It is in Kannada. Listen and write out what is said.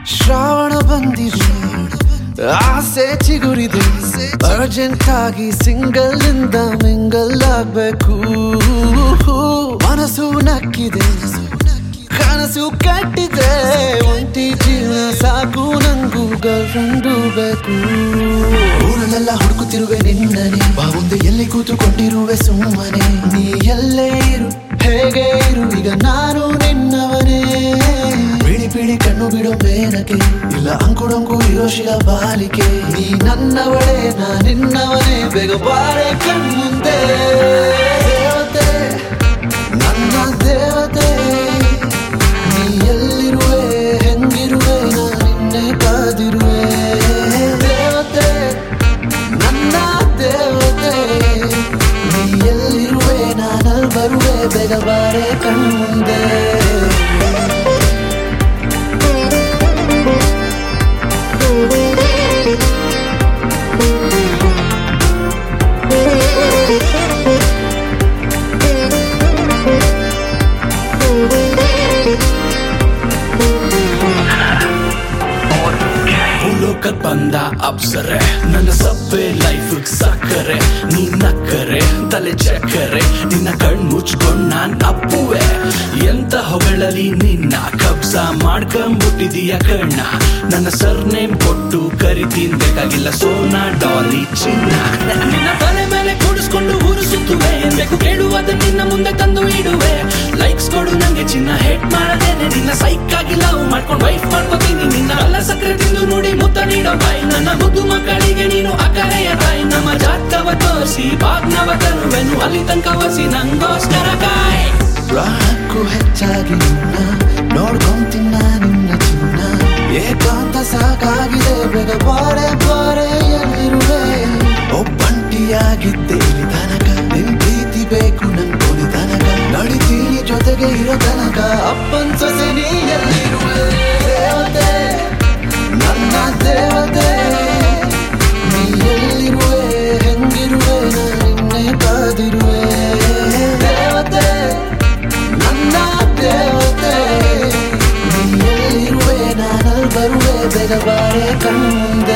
ಶ್ರಾವಣ ಬಂದಿದೆ ಆಸೆ ಚಿಗುರಿದೆ ಅರ್ಜೆಂಟ್ ಆಗಿ ಸಿಂಗಲ್ ಇಂದ ಮಿಂಗಲ್ ಆಗ್ಬೇಕು ಮನಸ್ಸು ನಕ್ಕಿದೆ ಕನಸು ಕಟ್ಟಿದೆ ಒಂಟಿ ಜೀವನ ಸಾಕು ನಂಗೂ ಗರ್ಲ್ಫ್ರೆಂಡು ಬೇಕು ಊರಲ್ಲೆಲ್ಲ ಹುಡುಕುತ್ತಿರುವೆ ನಿನ್ನನೆ ಬಾವುಂದೆ ಎಲ್ಲಿ ಕೂತುಕೊಂಡಿರುವೆ ಸುಮ್ಮನೆ ನೀ ಎಲ್ಲೇ ಇರು ಹೇಗೆ ಇರು ಈಗ ನಾನು ನಿನ್ನವನೇ ಬಿಳಿ ಬಿಳಿ ಕಣ್ಣು ಬಿಡೋ ಮೇನಕೆ ಇಲ್ಲ ಅಂಕುಡೊಂಕು ಇರೋ ಶಿಲ ಬಾಲಿಕೆ ನೀ ನನ್ನವಳೇ ನಾ ನಿನ್ನವನೇ ಬೇಗ ಬಾರೆ ಕಣ್ಮುಂದೆ ದೇವತೆ ನನ್ನ ದೇವತೆ ನೀ ಎಲ್ಲಿರುವೆ ಹೆಂಗಿರುವೆ ನಾ ನಿನ್ನೆ ಕಾದಿರುವೆ ದೇವತೆ ನನ್ನ ದೇವತೆ ನೀ ಎಲ್ಲಿರುವೆ ನಾನಲ್ಲಿ ಬರುವೆ ಬೇಗ ಬಾರೆ ಕಣ್ಮುಂದೆ ಭೂಲೋಕಕ್ ಬಂದ ಅಪ್ಸರೆ ನನ್ನ ಸಬ್ಬೆ ಲೈಫ್ ಸಕ್ಕರೆ ನೀ ನಕ್ಕರೆ ತಲೆ ಚಕ್ಕರೆ ನಿನ್ನ ಕಣ್ ಮುಚ್ಕೊಂಡ್ ನಾನ್ ಅಪ್ಪುವೆ ಎಂತ ಹೊಗಳಲಿ ನಿನ್ನ ಕಬ್ಸ ಮಾಡ್ಕೊಂಬಿಟ್ಟಿದೀಯ ಕಣ್ಣ ನನ್ನ ಸರ್ನೇಮ್ ಕೊಟ್ಟು ಕರಿತೀನಿ ಬೇಕಾಗಿಲ್ಲ ಸೋನಾ ಡಾಲಿ ಚಿನ್ನ ನಿನ್ನ ತಲೆ ಮೇಲೆ ಕೂಡಿಸ್ಕೊಂಡು ಊರು ಸುತ್ತುವೆ ಏನ್ ಬೇಕು ಕೇಳುವುದ ನಿನ್ನ ಮುಂದೆ ತಂದು ಇಡುವೆ ಲೈಕ್ಸ್ ಕೊಡು ನಂಗೆ ಚಿನ್ನ ಹೇಟ್ ಮಾಡದೇನೆ ನಿನ್ನ ಸೈಕ್ ಆಗಿ ಲವ್ ಮಾಡ್ಕೊಂಡು ವೈಫ್ ಮಾಡ್ಕೋತೀನಿ ನಿನ್ನ ಅಲ್ಲ ಸಕ್ಕರೆ ತಿಂದು ನೋಡಿ ಮುತ್ತ ನೀಡೋ ಬಾಯಿ ನನ್ನ ಮುದ್ದು ಮಕ್ಕಳಿಗೆ ನೀನು ಅಕರೆಯ ತಾಯಿ ನಮ್ಮ ಜಾತಕವ ತೋರಿಸಿ ಬಾಗ್ನವ ತರುವೆನು ಅಲ್ಲಿ ತನಕ ಒಸಿ ನಂಗೋಸ್ಕರ ಕಾಯ್ ಪ್ರಾಣಕ್ಕೂ ಹೆಚ್ಚಾಗಿ ನಿನ್ನ ನೋಡ್ಕೊಂತಿನ್ನ ನಿನ್ನ ಚಿನ್ನ ಏಕಾಂತ ಸಾಕಾಗಿದೆ ಬೇಗ ಬಾರೆ ಬಾರೆ ಎಲ್ಲಿರುವೆ ಒಬ್ಬಂಟಿಯಾಗಿದ್ದೆ ಇಲ್ಲಿ ತನಕ ನಿನ್ ಪ್ರೀತಿ ಬೇಕು ನನ್ ಕೊನೆ ತನಕ ನಡಿತೀನಿ ಜೊತೆಗೆ ಇರೋ ತನಕ ಅಪ್ಪನ್ ಸೊಸೆ ನೀ ಎಲ್ಲಿರುವೆ ದೇವತೆ ನನ್ನ ದೇವತೆ ನೀ ಎಲ್ಲಿರುವೆ ಹೆಂಗಿರುವೆ ನಾ ನಿನ್ನೆ ಕಾದಿರುವೆ ದೇವತೆ ನನ್ನ ದೇವತೆ ನೀ ಎಲ್ಲಿರುವೆ ನಾನಲ್ಲಿ ಬರುವೆ ಬೇಗ ಬಾರೆ ಕಣ್ಮುಂದೆ